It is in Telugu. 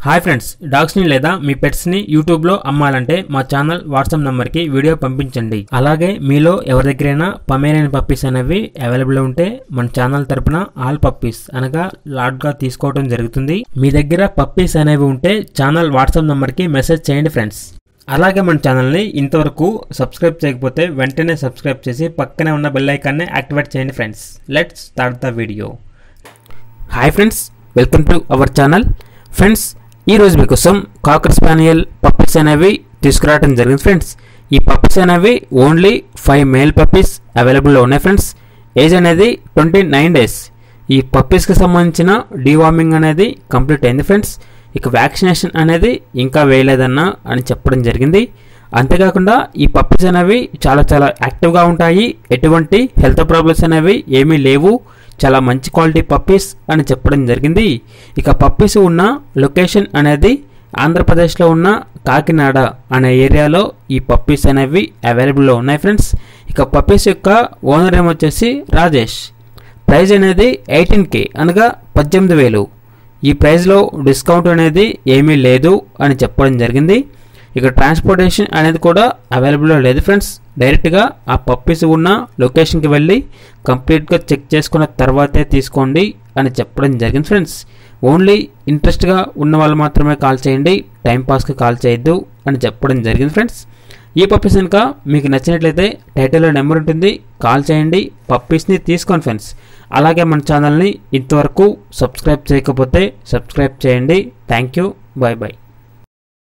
హాయ్ ఫ్రెండ్స్ డాగ్స్ని లేదా మీ పెట్స్ని యూట్యూబ్లో అమ్మాలంటే మా ఛానల్ వాట్సాప్ నెంబర్కి వీడియో పంపించండి అలాగే మీలో ఎవరి దగ్గరైనా పమేరియన్ పప్పీస్ అనేవి అవైలబుల్ ఉంటే మన ఛానల్ తరపున ఆల్ పప్పీస్ అనగా లాట్గా తీసుకోవడం జరుగుతుంది మీ దగ్గర పప్పీస్ అనేవి ఉంటే ఛానల్ వాట్సాప్ నెంబర్కి మెసేజ్ చేయండి ఫ్రెండ్స్ అలాగే మన ఛానల్ని ఇంతవరకు సబ్స్క్రైబ్ చేయకపోతే వెంటనే సబ్స్క్రైబ్ చేసి పక్కనే ఉన్న బెల్ ఐకాన్ని యాక్టివేట్ చేయండి friends let's start the video hi friends welcome to our channel friends ఈరోజు మీకోసం కాకర్ స్పానియల్ పప్పీస్ అనేవి తీసుకురావడం జరిగింది ఫ్రెండ్స్ ఈ పప్పీస్ అనేవి ఓన్లీ ఫైవ్ మేల్ పప్పీస్ అవైలబుల్లో ఉన్నాయి ఫ్రెండ్స్ ఏజ్ అనేది ట్వంటీ నైన్ డేస్ ఈ పప్పీస్కి సంబంధించిన డీవార్మింగ్ అనేది కంప్లీట్ అయింది ఫ్రెండ్స్ ఇక వ్యాక్సినేషన్ అనేది ఇంకా వేయలేదన్న అని చెప్పడం జరిగింది అంతేకాకుండా ఈ పప్పీస్ అనేవి చాలా చాలా యాక్టివ్గా ఉంటాయి ఎటువంటి హెల్త్ ప్రాబ్లమ్స్ అనేవి ఏమీ లేవు చాలా మంచి క్వాలిటీ పప్పీస్ అని చెప్పడం జరిగింది ఇక పప్పీస్ ఉన్న లొకేషన్ అనేది ఆంధ్రప్రదేశ్లో ఉన్న కాకినాడ అనే ఏరియాలో ఈ పప్పీస్ అనేవి అవైలబుల్లో ఉన్నాయి ఫ్రెండ్స్ ఇక పప్పీస్ యొక్క ఓనర్ ఏమొచ్చేసి రాజేష్ ప్రైజ్ అనేది ఎయిటీన్ కే అనగా పద్దెనిమిది వేలు ఈ ప్రైస్లో డిస్కౌంట్ అనేది ఏమీ లేదు అని చెప్పడం జరిగింది ఇక ట్రాన్స్పోర్టేషన్ అనేది కూడా అవైలబుల్లో లేదు ఫ్రెండ్స్ డైరెక్ట్గా ఆ పప్పీస్ ఉన్న లొకేషన్కి వెళ్ళి కంప్లీట్గా చెక్ చేసుకున్న తర్వాతే తీసుకోండి అని చెప్పడం జరిగింది ఫ్రెండ్స్ ఓన్లీ ఇంట్రెస్ట్గా ఉన్న వాళ్ళు మాత్రమే కాల్ చేయండి టైంపాస్కి కాల్ చేయొద్దు అని చెప్పడం జరిగింది ఫ్రెండ్స్ ఈ పప్పీస్ కనుక మీకు నచ్చినట్లయితే టైటిల్లో నెంబర్ ఉంటుంది కాల్ చేయండి పప్పీస్ని తీసుకోండి ఫ్రెండ్స్ అలాగే మన ఛానల్ని ఇంతవరకు సబ్స్క్రైబ్ చేయకపోతే సబ్స్క్రైబ్ చేయండి థ్యాంక్ యూ బాయ్ బాయ్